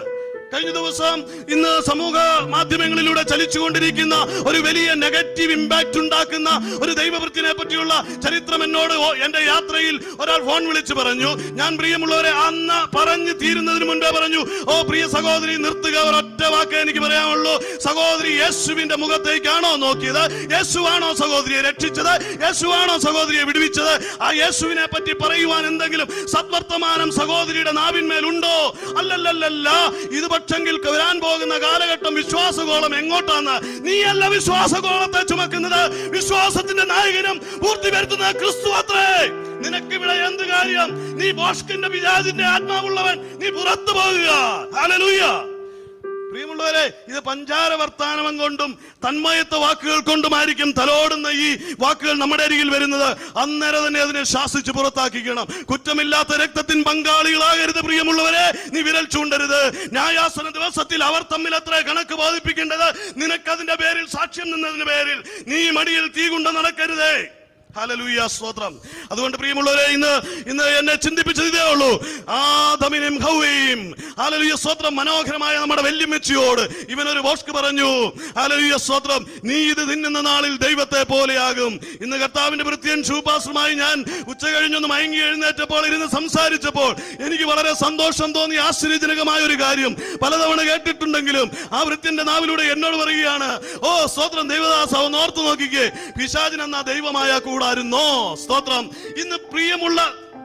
Speaker 1: കഴിഞ്ഞ ദിവസം ഇന്ന് സമൂഹ മാധ്യമങ്ങളിലൂടെ ചലിച്ചുകൊണ്ടിരിക്കുന്ന ഒരു വലിയ നെഗറ്റീവ് ഇമ്പാക്ട് ഉണ്ടാക്കുന്ന ഒരു ദൈവവൃത്തിനെ പറ്റിയുള്ള ചരിത്രം എന്നോട് ഓ- എന്റെ യാത്രയിൽ ഒരാൾ ഫോൺ വിളിച്ചു പറഞ്ഞു ഞാൻ പ്രിയമുള്ളവരെ അന്ന് പറഞ്ഞു തീരുന്നതിന് മുൻപേ പറഞ്ഞു ഓ പ്രിയ സഹോദരി നിർത്തുക ഒരൊറ്റ വാക്ക് എനിക്ക് പറയാനുള്ളൂ സഹോദരി യേശുവിന്റെ മുഖത്തേക്കാണോ നോക്കിയത് യേശുവാണോ സഹോദരിയെ രക്ഷിച്ചത് യേശുവാണോ സഹോദരിയെ വിടുവിച്ചത് ആ യേശുവിനെ പറ്റി പറയുവാൻ എന്തെങ്കിലും സദ്വർത്തമാനം സഹോദരിയുടെ നാവിന്മേൽ ഉണ്ടോ അല്ലല്ലല്ല ഇത് പക്ഷെങ്കിൽ വരാൻ പോകുന്ന കാലഘട്ടം വിശ്വാസഗോളം എങ്ങോട്ടാണ് നീയല്ല വിശ്വാസഗോളത്തെ ചുമക്കുന്നത് വിശ്വാസത്തിന്റെ നായകനും പൂർത്തി വരുത്തുന്ന ക്രിസ്തു അത്രേ നിനക്ക് ഇവിടെ എന്ത് കാര്യം നീ ബോഷ്കിന്റെ പിതാവിന്റെ ആത്മാവുള്ളവൻ നീ പുറത്തു പോകുക ഹല്ലേലൂയ പ്രിയമുള്ളവരെ ഇത് പഞ്ചാര വർത്താനം കൊണ്ടും തന്മയത്വ വാക്കുകൾ കൊണ്ടുമായിരിക്കും തലോടുന്ന ഈ വാക്കുകൾ നമ്മുടെ അരികിൽ വരുന്നത് അന്നേരം തന്നെ അതിനെ ശാസിച്ച് പുറത്താക്കിക്കണം കുറ്റമില്ലാത്ത രക്തത്തിൻ പങ്കാളികളാകരുത് പ്രിയമുള്ളവരെ നീ വിരൽ ചൂണ്ടരുത് ന്യായാസന ദിവസത്തിൽ അവർ തമ്മിൽ എത്ര കണക്ക് ബോധിപ്പിക്കേണ്ടത് നിനക്കതിന്റെ പേരിൽ സാക്ഷ്യം നിന്നതിന്റെ പേരിൽ നീ മടിയിൽ തീ കൊണ്ട് നടക്കരുതേ ഹല്ലേലൂയ സ്തോത്രം അതുകൊണ്ട് പ്രിയമുള്ളവരെ ഇന്ന് ഇന്ന് എന്നെ ചിന്തിപ്പിച്ചത് ഇതേ ഉള്ളൂ ആദമിനും ഹൗവയും ഹല്ലേലൂയ സ്തോത്രം മനോഹരമായ നമ്മുടെ വല്യമ്മച്ചിയോട് ഇവനൊരു വോഷ്ക്ക് പറഞ്ഞു ഹല്ലേലൂയ സ്തോത്രം നീ ഇത് തിന്നുന്ന നാളിൽ ദൈവത്തെ പോലെയാകും ഇന്ന് കർത്താവിന്റെ വൃത്തിയൻ ശൂപാസുമായി ഞാൻ ഉച്ച കഴിഞ്ഞൊന്ന് മയങ്ങി എഴുന്നേറ്റപ്പോൾ ഇരുന്ന് സംസാരിച്ചപ്പോൾ എനിക്ക് വളരെ സന്തോഷം തോന്നി ആശ്ചര്യജനകമായ ഒരു കാര്യം പലതവണ കേട്ടിട്ടുണ്ടെങ്കിലും ആ വൃത്യന്റെ നാവിലൂടെ എന്നോട് പറയുകയാണ് ഓ സ്തോത്രം ദൈവദാസ ഒന്ന് ഓർത്തു നോക്കിക്കേ പിശാചിൻ എന്ന ദൈവമായ കൂടായിരുന്നോ സ്തോത്രം ഇന്ന് പ്രിയമുള്ള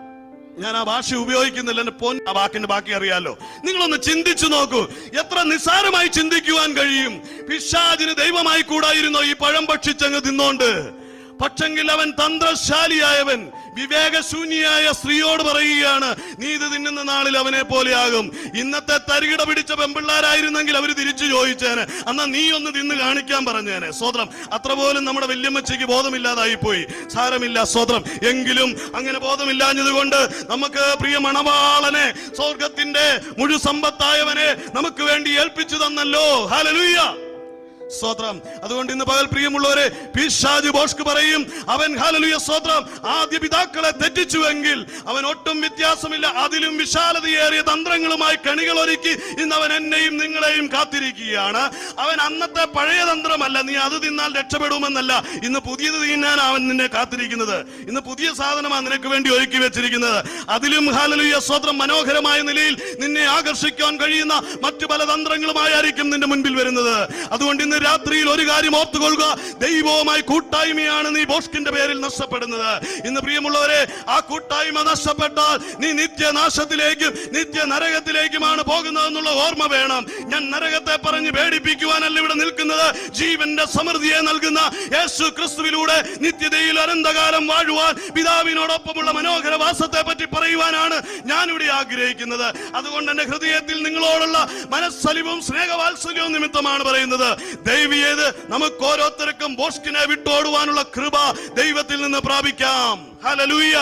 Speaker 1: ഞാൻ ആ ഭാഷ ഉപയോഗിക്കുന്നില്ല എന്റെ പൊൻ ആ വാക്കിന്റെ ബാക്കി അറിയാലോ നിങ്ങളൊന്ന് ചിന്തിച്ചു നോക്കൂ എത്ര നിസ്സാരമായി ചിന്തിക്കുവാൻ കഴിയും പിശാചിന് ദൈവമായി കൂടായിരുന്നോ ഈ പഴം ഭക്ഷിച്ചങ്ങ് തിന്നോണ്ട് പക്ഷെങ്കിൽ അവൻ തന്ത്രശാലിയായവൻ വിവേകശൂന്യായ സ്ത്രീയോട് പറയുകയാണ് നീ ഇത് തിന്നുന്ന നാളിൽ അവനെ പോലെയാകും ഇന്നത്തെ തരികിട പിടിച്ച പെമ്പിള്ളാരായിരുന്നെങ്കിൽ അവര് തിരിച്ചു ചോദിച്ചേനെ എന്നാ നീ ഒന്ന് തിന്ന് കാണിക്കാൻ പറഞ്ഞേനെ സ്വത്രം അത്ര പോലും നമ്മുടെ വല്യമ്മച്ചയ്ക്ക് ബോധമില്ലാതായി പോയി സാരമില്ല സ്വത്രം എങ്കിലും അങ്ങനെ ബോധമില്ലാഞ്ഞത് കൊണ്ട് നമുക്ക് പ്രിയ മണവാളനെ സ്വർഗത്തിന്റെ മുഴു സമ്പത്തായവനെ നമുക്ക് വേണ്ടി ഏൽപ്പിച്ചു തന്നല്ലോ ഹാലലൂയ്യ സ്തോത്രം അതുകൊണ്ട് ഇന്ന് പകൽ പ്രിയമുള്ളവരെ പിശാജ് ബോഷ്ക്ക് പറയും അവൻ ഹാലലുയ സ്തോത്രം ആദ്യ പിതാക്കളെ തെറ്റിച്ചുവെങ്കിൽ അവൻ ഒട്ടും വ്യത്യാസമില്ല അതിലും വിശാലതയേറിയ തന്ത്രങ്ങളുമായി കണികൾ ഒരുക്കി ഇന്ന് അവൻ എന്നെയും നിങ്ങളെയും കാത്തിരിക്കുകയാണ് അവൻ അന്നത്തെ പഴയ തന്ത്രമല്ല നീ അത് തിന്നാൽ രക്ഷപ്പെടുമെന്നല്ല ഇന്ന് പുതിയത് തിന്നാൻ അവൻ നിന്നെ കാത്തിരിക്കുന്നത് ഇന്ന് പുതിയ സാധനമാണ് നിനക്ക് വേണ്ടി ഒരുക്കി വെച്ചിരിക്കുന്നത് അതിലും ഹാലലുയ സ്തോത്രം മനോഹരമായ നിലയിൽ നിന്നെ ആകർഷിക്കാൻ കഴിയുന്ന മറ്റു പല തന്ത്രങ്ങളുമായിരിക്കും നിന്റെ മുൻപിൽ വരുന്നത് അതുകൊണ്ട് ഇന്ന് രാത്രിയിൽ ഒരു കാര്യം ഓർത്തുകൊള്ളുക ദൈവവുമായി കൂട്ടായ്മയാണ് നീ ബോഷ്കിന്റെ പേരിൽ നഷ്ടപ്പെടുന്നത് ഇന്ന് പ്രിയമുള്ളവരെ ആ കൂട്ടായ്മ നഷ്ടപ്പെട്ടാൽ നീ നിത്യനാശത്തിലേക്കും നിത്യ നരകത്തിലേക്കുമാണ് പോകുന്നതെന്നുള്ള ഓർമ്മ വേണം ഞാൻ നരകത്തെ പറഞ്ഞ് പേടിപ്പിക്കുവാനല്ല ഇവിടെ നിൽക്കുന്നത് ജീവന്റെ സമൃദ്ധിയെ നൽകുന്ന യേശു ക്രിസ്തുവിലൂടെ നിത്യതയിൽ അനന്തകാലം വാഴുവാൻ പിതാവിനോടൊപ്പമുള്ള മനോഹര വാസത്തെ പറ്റി പറയുവാനാണ് ഞാൻ ഇവിടെ ആഗ്രഹിക്കുന്നത് അതുകൊണ്ട് എന്റെ ഹൃദയത്തിൽ നിങ്ങളോടുള്ള മനസ്സലിവും സ്നേഹവാത്സല്യവും നിമിത്തമാണ് പറയുന്നത് ദൈവിയേത് നമുക്ക് ഓരോരുത്തർക്കും ബോഷ്കിനെ വിട്ടോടുവാനുള്ള കൃപ ദൈവത്തിൽ നിന്ന് പ്രാപിക്കാം ഹലലൂയ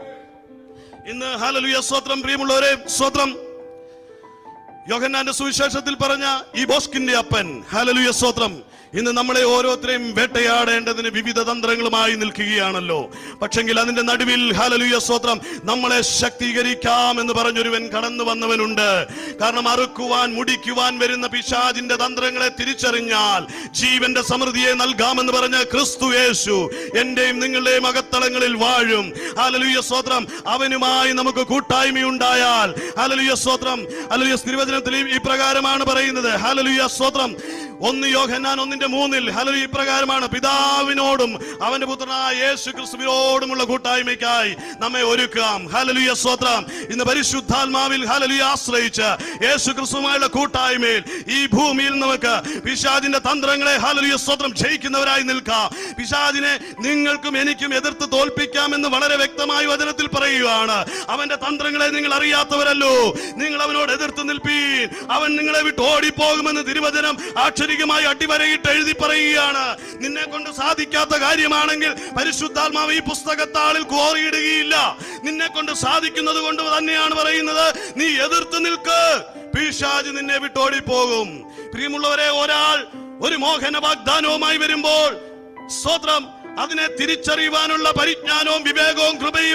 Speaker 1: ഇന്ന് ഹലലൂയ സ്വത്രം പ്രിയമുള്ളവരെ സ്വത്രം യോഹന്നാന്റെ സുവിശേഷത്തിൽ പറഞ്ഞ ഈ ബോസ്കിന്റെ അപ്പൻ ഹലലുയ സ്തോത്രം ഇന്ന് നമ്മളെ ഓരോരുത്തരെയും വേട്ടയാടേണ്ടതിന് വിവിധ തന്ത്രങ്ങളുമായി നിൽക്കുകയാണല്ലോ പക്ഷെങ്കിൽ അതിന്റെ നടുവിൽ ഹലലുയ സ്തോത്രം നമ്മളെ ശക്തീകരിക്കാം എന്ന് പറഞ്ഞൊരുവൻ കടന്നു വന്നവനുണ്ട് കാരണം അറുക്കുവാൻ മുടിക്കുവാൻ വരുന്ന പിശാജിന്റെ തന്ത്രങ്ങളെ തിരിച്ചറിഞ്ഞാൽ ജീവന്റെ സമൃദ്ധിയെ നൽകാമെന്ന് പറഞ്ഞ ക്രിസ്തു യേശു എന്റെയും നിങ്ങളുടെയും അകത്തളങ്ങളിൽ വാഴും ഹലലുയ സ്തോത്രം അവനുമായി നമുക്ക് കൂട്ടായ്മയുണ്ടായാൽ ഹലലുയ സ്തോത്രം ഹലലുയ തിരുവചനത്തിൽ ഈ- ഈ പ്രകാരമാണ് പറയുന്നത് ഹലലുയ സ്തോത്രം ഒന്ന് യോഹന്നാൻ ഒന്നിന്റെ മൂന്നിൽ ഹലലു ഇപ്രകാരമാണ് പിതാവിനോടും അവന്റെ പുത്രനായ യേശു ക്രിസ്തുവിനോടുമുള്ള കൂട്ടായ്മയ്ക്കായി നമ്മെ ഒരുക്കാം ഹലലുയ സ്തോത്രം ഇന്ന് പരിശുദ്ധാത്മാവിൽ ഹലലുയ ആശ്രയിച്ച് യേശു ക്രിസ്തുവുമായുള്ള കൂട്ടായ്മയിൽ ഈ ഭൂമിയിൽ നമുക്ക് പിശാജിന്റെ തന്ത്രങ്ങളെ ഹലലുയ സ്തോത്രം ജയിക്കുന്നവരായി നിൽക്കാം പിശാജിനെ നിങ്ങൾക്കും എനിക്കും എതിർത്ത് തോൽപ്പിക്കാമെന്ന് വളരെ വ്യക്തമായ വചനത്തിൽ പറയുകയാണ് അവന്റെ തന്ത്രങ്ങളെ നിങ്ങൾ അറിയാത്തവരല്ലോ നിങ്ങൾ അവനോട് എതിർത്ത് നിൽപ്പീൻ അവൻ നിങ്ങളെ വിട്ട് ഓടിപ്പോകുമെന്ന് തിരുവചനം ആക്ഷരികമായി അടിവരയിട്ട് എഴുതി പറയുകയാണ് നിന്നെ കൊണ്ട് സാധിക്കാത്ത കാര്യമാണെങ്കിൽ പരിശുദ്ധാത്മാവ് ഈ പുസ്തകത്താളിൽ കോറിയിടുകയില്ല നിന്നെ കൊണ്ട് സാധിക്കുന്നത് കൊണ്ട് തന്നെയാണ് പറയുന്നത് നീ എതിർത്ത് നിൽക്ക് പിശാജ് നിന്നെ വിട്ടോടിപ്പോകും പ്രിയമുള്ളവരെ ഒരാൾ ഒരു മോഹന വാഗ്ദാനവുമായി വരുമ്പോൾ സ്തോത്രം അതിനെ തിരിച്ചറിയുവാനുള്ള പരിജ്ഞാനവും വിവേകവും കൃപയും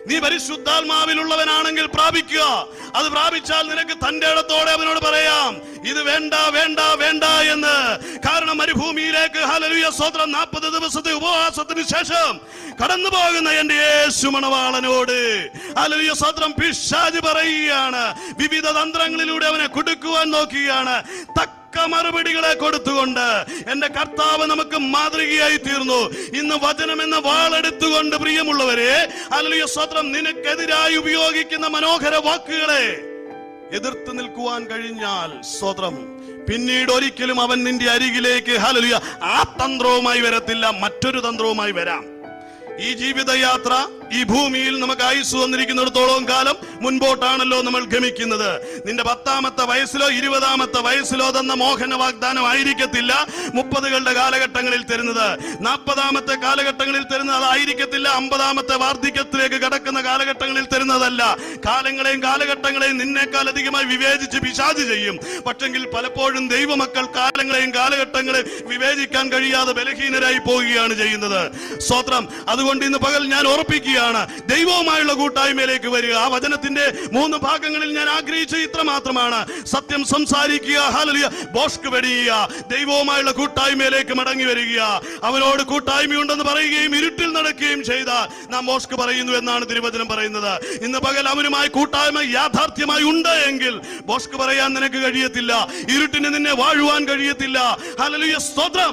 Speaker 1: നീ പരിശുദ്ധാത്മാവിലുള്ളവനാണെങ്കിൽ പ്രാപിക്കുക അത് പ്രാപിച്ചാൽ നിനക്ക് തന്റെ ഇടത്തോടെ അവനോട് പറയാം ഇത് വേണ്ട വേണ്ട വേണ്ട എന്ന് കാരണം മരുഭൂമിയിലേക്ക് ഹലലുയ സ്വത്രം നാൽപ്പത് ദിവസത്തെ ഉപവാസത്തിന് ശേഷം കടന്നു പോകുന്ന എന്റെ യേശു മണവാളനോട് ഹലലുയ സ്വത്രം പിശാജ് പറയുകയാണ് വിവിധ തന്ത്രങ്ങളിലൂടെ അവനെ കുടുക്കുവാൻ നോക്കുകയാണ് തക്ക മറുപടികളെ കൊടുത്തുകൊണ്ട് എന്റെ കർത്താവ് നമുക്ക് മാതൃകയായി തീർന്നു ഇന്ന് വചനം എന്ന വാളെടുത്തുകൊണ്ട് പ്രിയമുള്ളവരെ അല്ലയോ സ്വത്രം നിനക്കെതിരായി ഉപയോഗിക്കുന്ന മനോഹര വാക്കുകളെ എതിർത്ത് നിൽക്കുവാൻ കഴിഞ്ഞാൽ സ്വത്രം പിന്നീട് ഒരിക്കലും അവൻ നിന്റെ അരികിലേക്ക് ഹലലിയ ആ തന്ത്രവുമായി വരത്തില്ല മറ്റൊരു തന്ത്രവുമായി വരാം ഈ ജീവിതയാത്ര ഈ ഭൂമിയിൽ നമുക്ക് ആയുസ് വന്നിരിക്കുന്നിടത്തോളം കാലം മുൻപോട്ടാണല്ലോ നമ്മൾ ഗമിക്കുന്നത് നിന്റെ പത്താമത്തെ വയസ്സിലോ ഇരുപതാമത്തെ വയസ്സിലോ തന്ന മോഹന വാഗ്ദാനം ആയിരിക്കത്തില്ല മുപ്പതുകളുടെ കാലഘട്ടങ്ങളിൽ തരുന്നത് നാൽപ്പതാമത്തെ കാലഘട്ടങ്ങളിൽ തരുന്നത് അതായിരിക്കത്തില്ല അമ്പതാമത്തെ വാർദ്ധക്യത്തിലേക്ക് കടക്കുന്ന കാലഘട്ടങ്ങളിൽ തരുന്നതല്ല കാലങ്ങളെയും കാലഘട്ടങ്ങളെയും നിന്നേക്കാൾ അധികമായി വിവേചിച്ച് പിശാച് ചെയ്യും പക്ഷെങ്കിൽ പലപ്പോഴും ദൈവമക്കൾ കാലങ്ങളെയും കാലഘട്ടങ്ങളെയും വിവേചിക്കാൻ കഴിയാതെ ബലഹീനരായി പോവുകയാണ് ചെയ്യുന്നത് സ്തോത്രം അതുകൊണ്ട് ഇന്ന് പകൽ ഞാൻ ഉറപ്പിക്കുകയാണ് ദൈവവുമായുള്ള കൂട്ടായ്മയിലേക്ക് വരിക ആ വചനത്തിന്റെ മൂന്ന് ഭാഗങ്ങളിൽ ഞാൻ ആഗ്രഹിച്ച ഇത്ര മാത്രമാണ് സത്യം സംസാരിക്കുക ഹാലലിയ ബോഷ്ക്ക് വെടിയുക ദൈവവുമായുള്ള കൂട്ടായ്മയിലേക്ക് മടങ്ങി വരിക അവനോട് കൂട്ടായ്മയുണ്ടെന്ന് പറയുകയും ഇരുട്ടിൽ നടക്കുകയും ചെയ്താൽ നാം ബോഷ്ക്ക് പറയുന്നു എന്നാണ് തിരുവചനം പറയുന്നത് ഇന്ന് പകൽ അവനുമായി കൂട്ടായ്മ യാഥാർത്ഥ്യമായി ഉണ്ട് എങ്കിൽ ബോഷ്ക്ക് പറയാൻ നിനക്ക് കഴിയത്തില്ല ഇരുട്ടിന് നിന്നെ വാഴുവാൻ കഴിയത്തില്ല ഹാലലിയ സ്തോത്രം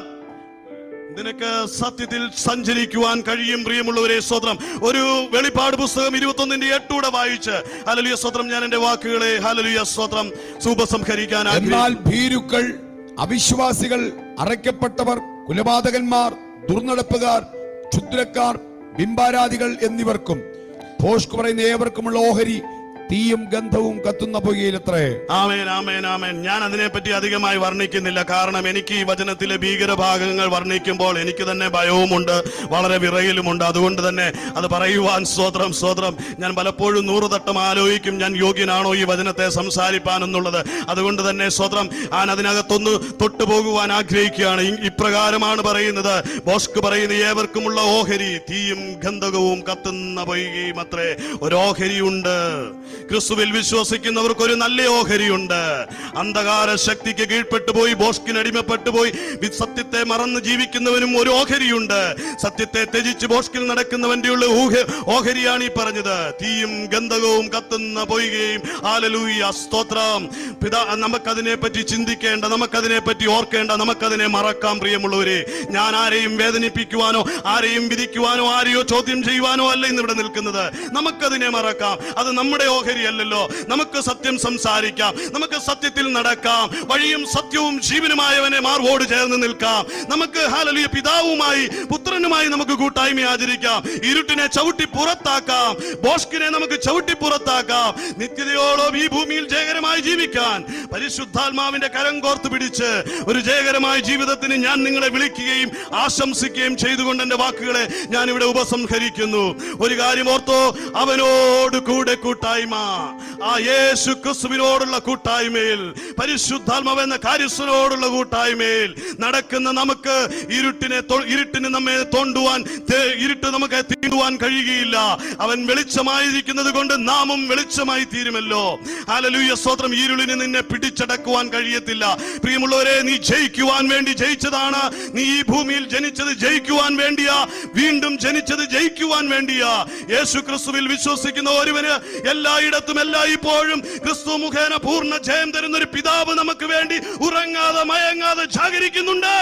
Speaker 1: നിനക്ക് സത്യത്തിൽ സഞ്ചരിക്കുവാൻ കഴിയും പ്രിയമുള്ളവരെ സ്വത്രം ഒരു വെളിപ്പാട് പുസ്തകം ഇരുപത്തൊന്നിന്റെ എട്ടൂടെ വായിച്ച് ഹലലിയ സ്വത്രം ഞാൻ എന്റെ വാക്കുകളെ ഹലലിയ സ്വത്രം സൂപസംഹരിക്കാൻ
Speaker 3: എന്നാൽ
Speaker 1: ആഗ്രഹിക്കുന്നു
Speaker 3: ഭീരുക്കൾ അവിശ്വാസികൾ അറയ്ക്കപ്പെട്ടവർ കുലപാതകന്മാർ ദുർനടപ്പുകാർ ക്ഷുദ്രക്കാർ ബിംബാരാധികൾ എന്നിവർക്കും ഭോഷ്ക് പറയുന്ന ഏവർക്കുമുള്ള ഓഹരി തീയും ഗന്ധവും കത്തുന്ന പുകയിലത്രേ
Speaker 1: ആമേൻ ആമേൻ ആമേൻ ഞാൻ അതിനെപ്പറ്റി അധികമായി വർണ്ണിക്കുന്നില്ല കാരണം എനിക്ക് ഈ വചനത്തിലെ ഭീകരഭാഗങ്ങൾ വർണ്ണിക്കുമ്പോൾ എനിക്ക് തന്നെ ഭയവുമുണ്ട് വളരെ വിറയലുമുണ്ട് അതുകൊണ്ട് തന്നെ അത് പറയുവാൻ സ്വത്രം സ്വത്രം ഞാൻ പലപ്പോഴും നൂറുതട്ടം ആലോചിക്കും ഞാൻ യോഗ്യനാണോ ഈ വചനത്തെ സംസാരിപ്പാൻ എന്നുള്ളത് അതുകൊണ്ട് തന്നെ സ്വത്രം ഞാൻ അതിനകത്തൊന്ന് തൊട്ടുപോകുവാൻ ആഗ്രഹിക്കുകയാണ് ഇ- ഇപ്രകാരമാണ് പറയുന്നത് ബോസ്ക് പറയുന്ന ഏവർക്കുമുള്ള ഓഹരി തീയും ഗന്ധകവും കത്തുന്ന പൊയ്കയും അത്രേ ഒരു ഓഹരിയുണ്ട് ക്രിസ്തുവിൽ വിശ്വസിക്കുന്നവർക്ക് ഒരു നല്ല ഓഹരിയുണ്ട് അന്ധകാര ശക്തിക്ക് കീഴ്പ്പെട്ടു പോയി ബോസ്കിന് അടിമപ്പെട്ടു പോയി വി- സത്യത്തെ മറന്ന് ജീവിക്കുന്നവനും ഒരു ഓഹരിയുണ്ട് സത്യത്തെ ത്യജിച്ച് ബോസ്കിൽ നടക്കുന്നവന്റെ ഉള്ള ഊഹ- ഓഹരിയാണ് ഈ പറഞ്ഞത് തീയും ഗന്ധകവും കത്തുന്ന പൊയ്കയും ആലലൂയ സ്തോത്രം പിതാ നമുക്കതിനെ പറ്റി ചിന്തിക്കേണ്ട നമുക്കതിനെ പറ്റി ഓർക്കേണ്ട നമുക്കതിനെ മറക്കാം പ്രിയമുള്ളവരെ ഞാൻ ആരെയും വേദനിപ്പിക്കുവാനോ ആരെയും വിധിക്കുവാനോ ആരെയോ ചോദ്യം ചെയ്യുവാനോ അല്ല ഇന്ന് ഇവിടെ നിൽക്കുന്നത് നമുക്കതിനെ മറക്കാം അത് നമ്മുടെ ഓഹരിയല്ലല്ലോ നമുക്ക് സത്യം സംസാരിക്കാം നമുക്ക് സത്യത്തിൽ നടക്കാം വഴിയും സത്യവും ജീവനുമായവനെ മാർവോട് ചേർന്ന് നിൽക്കാം നമുക്ക് ഹാലലിയ പിതാവുമായി പുത്രനുമായി നമുക്ക് കൂട്ടായ്മ ആചരിക്കാം ഇരുട്ടിനെ ചവിട്ടി പുറത്താക്കാം ബോഷ്കിനെ നമുക്ക് ചവിട്ടി പുറത്താക്കാം നിത്യതയോളം ഈ ഭൂമിയിൽ ജയകരമായി ജീവിക്കാൻ പരിശുദ്ധാത്മാവിന്റെ കരം കോർത്ത് പിടിച്ച് ഒരു ജയകരമായ ജീവിതത്തിന് ഞാൻ നിങ്ങളെ വിളിക്കുകയും ആശംസിക്കുകയും ചെയ്തുകൊണ്ട് എന്റെ വാക്കുകളെ ഞാൻ ഇവിടെ ഉപസംഹരിക്കുന്നു ഒരു കാര്യം ഓർത്തോ അവനോട് കൂടെ കൂട്ടായ്മ ആ യേശു ക്രിസ്തുവിനോടുള്ള കൂട്ടായ്മയിൽ പരിശുദ്ധാത്മാവ് എന്ന കാര്യസ്ഥനോടുള്ള കൂട്ടായ്മയിൽ നടക്കുന്ന നമുക്ക് ഇരുട്ടിനെ തൊ- ഇരുട്ടിന് നമ്മെ തോണ്ടുവാൻ തേ- ഇരുട്ട് നമുക്ക് തീണ്ടുവാൻ കഴിയുകയില്ല അവൻ വെളിച്ചമായിരിക്കുന്നത് കൊണ്ട് നാമും വെളിച്ചമായി തീരുമല്ലോ ഹാലലൂയ സ്തോത്രം ഇരുളിന് നിന്നെ പിടിച്ചടക്കുവാൻ കഴിയത്തില്ല പ്രിയമുള്ളവരെ നീ ജയിക്കുവാൻ വേണ്ടി ജയിച്ചതാണ് നീ ഈ ഭൂമിയിൽ ജനിച്ചത് ജയിക്കുവാൻ വേണ്ടിയാ വീണ്ടും ജനിച്ചത് ജയിക്കുവാൻ വേണ്ടിയാ യേശു ക്രിസ്തുവിൽ വിശ്വസിക്കുന്ന ഒരുവന് എല്ലായിടത്തും എല്ലായ്പ്പോഴും ക്രിസ്തു മുഖേന പൂർണ്ണ ജയം തരുന്ന ഒരു പിതാവ് നമുക്ക് വേണ്ടി ഉറങ്ങാതെ മയങ്ങാതെ ജാഗരിക്കുന്നുണ്ട്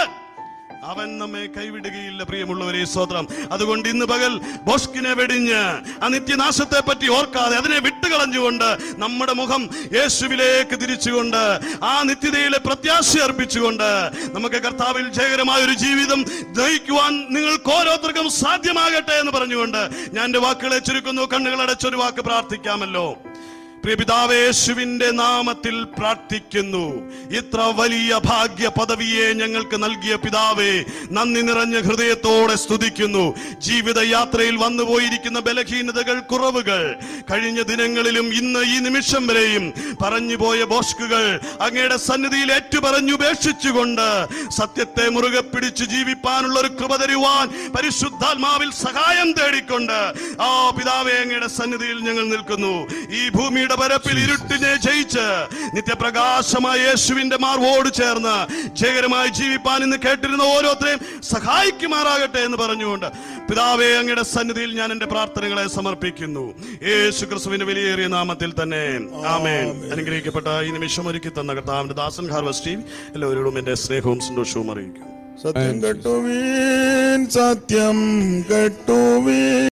Speaker 1: അവൻ നമ്മെ കൈവിടുകയില്ല പ്രിയമുള്ളവരെ സ്വത്രം അതുകൊണ്ട് ഇന്ന് പകൽ ബോഷ്കിനെ വെടിഞ്ഞ് ആ നിത്യനാശത്തെ പറ്റി ഓർക്കാതെ അതിനെ വിട്ടുകളഞ്ഞുകൊണ്ട് നമ്മുടെ മുഖം യേശുവിലേക്ക് തിരിച്ചുകൊണ്ട് ആ നിത്യതയിലെ പ്രത്യാശ അർപ്പിച്ചുകൊണ്ട് നമുക്ക് കർത്താവിൽ ജയകരമായ ഒരു ജീവിതം നയിക്കുവാൻ നിങ്ങൾക്ക് ഓരോരുത്തർക്കും സാധ്യമാകട്ടെ എന്ന് പറഞ്ഞുകൊണ്ട് ഞാൻ എന്റെ വാക്കുകളെ ചുരുക്കുന്നു കണ്ണുകൾ അടച്ചൊരു വാക്ക് പ്രാർത്ഥിക്കാമല്ലോ പ്രിയപിതാവേ, യേശുവിന്റെ നാമത്തിൽ പ്രാർത്ഥിക്കുന്നു ഇത്ര വലിയ ഭാഗ്യ പദവിയെ ഞങ്ങൾക്ക് നൽകിയ പിതാവേ നന്ദി നിറഞ്ഞ ഹൃദയത്തോടെ സ്തുതിക്കുന്നു ജീവിതയാത്രയിൽ വന്നുപോയിരിക്കുന്ന ബലഹീനതകൾ കുറവുകൾ കഴിഞ്ഞ ദിനങ്ങളിലും ഇന്ന് ഈ നിമിഷം വരെയും പറഞ്ഞുപോയ ബോഷ്കുകൾ അങ്ങയുടെ സന്നിധിയിൽ ഏറ്റുപറഞ്ഞുപേക്ഷിച്ചുകൊണ്ട് സത്യത്തെ മുറുകെ പിടിച്ച് ജീവിപ്പാനുള്ള ഒരു കൃപ തരുവാൻ പരിശുദ്ധാത്മാവിൽ സഹായം തേടിക്കൊണ്ട് ആ പിതാവേ അങ്ങയുടെ സന്നിധിയിൽ ഞങ്ങൾ നിൽക്കുന്നു ഈ ഭൂമിയുടെ പരപ്പിൽ ഇരുട്ടിനെ ജയിച്ച് നിത്യപ്രകാശമായ യേശുവിന്റെ മാർവോട് ചേർന്ന് ജയകരമായി ജീവിപ്പാൻ ഇന്ന് കേട്ടിരുന്ന ഓരോരുത്തരെയും സഹായിക്കുമാറാകട്ടെ എന്ന് പറഞ്ഞുകൊണ്ട് പിതാവേ അങ്ങയുടെ സന്നിധിയിൽ ഞാൻ എന്റെ പ്രാർത്ഥനകളെ സമർപ്പിക്കുന്നു യേശു ക്രിസ്തുവിന്റെ വിലയേറിയ നാമത്തിൽ തന്നെ ആമേൻ അനുഗ്രഹിക്കപ്പെട്ട ഈ നിമിഷം ഒരുക്കി തന്ന കർത്താവിന്റെ ദാസൻ ഹാർവസ്റ്റ് എല്ലാവരോടും എന്റെ സ്നേഹവും സന്തോഷവും അറിയിക്കും
Speaker 2: സത്യം കെട്ടുവീൻ സത്യം കെട്ടുവീൻ